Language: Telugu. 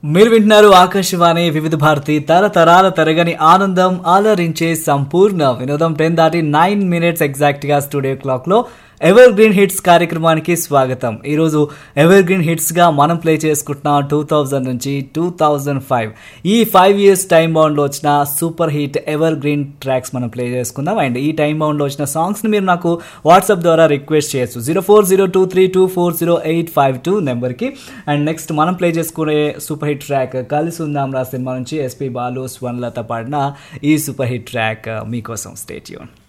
మీరు వింటున్నారు ఆకాశవాణి వివిధ భారతి తరతరాల తరగని ఆనందం ఆలరించే సంపూర్ణ వినోదం టెన్ దాటి నైన్ మినిట్స్ ఎగ్జాక్ట్ గా స్టూడియో క్లాక్ లో ఎవర్ గ్రీన్ హిట్స్ కార్యక్రమానికి స్వాగతం ఈరోజు ఎవర్ గ్రీన్ హిట్స్ గా మనం ప్లే చేసుకుంటున్నాం టూ థౌజండ్ నుంచి టూ థౌజండ్ ఫైవ్ ఈ ఫైవ్ ఇయర్స్ టైం బౌండ్ లో వచ్చిన super hit evergreen tracks మనం ప్లే చేసుకుందాం అండ్ ఈ టైం బౌండ్ లో వచ్చిన సాంగ్స్ ని మీరు నాకు వాట్సాప్ ద్వారా రిక్వెస్ట్ చేయొచ్చు zero four zero two three two four zero eight five two నెంబర్కి అండ్ నెక్స్ట్ మనం ప్లే చేసుకునే సూపర్ హిట్ ట్రాక్ కలిసి ఉందాం రా సినిమా నుంచి ఎస్పి బాలు స్వర్ణలత పాడిన ఈ సూపర్ హిట్ ట్రాక్ మీకోసం స్టేట్ యూన్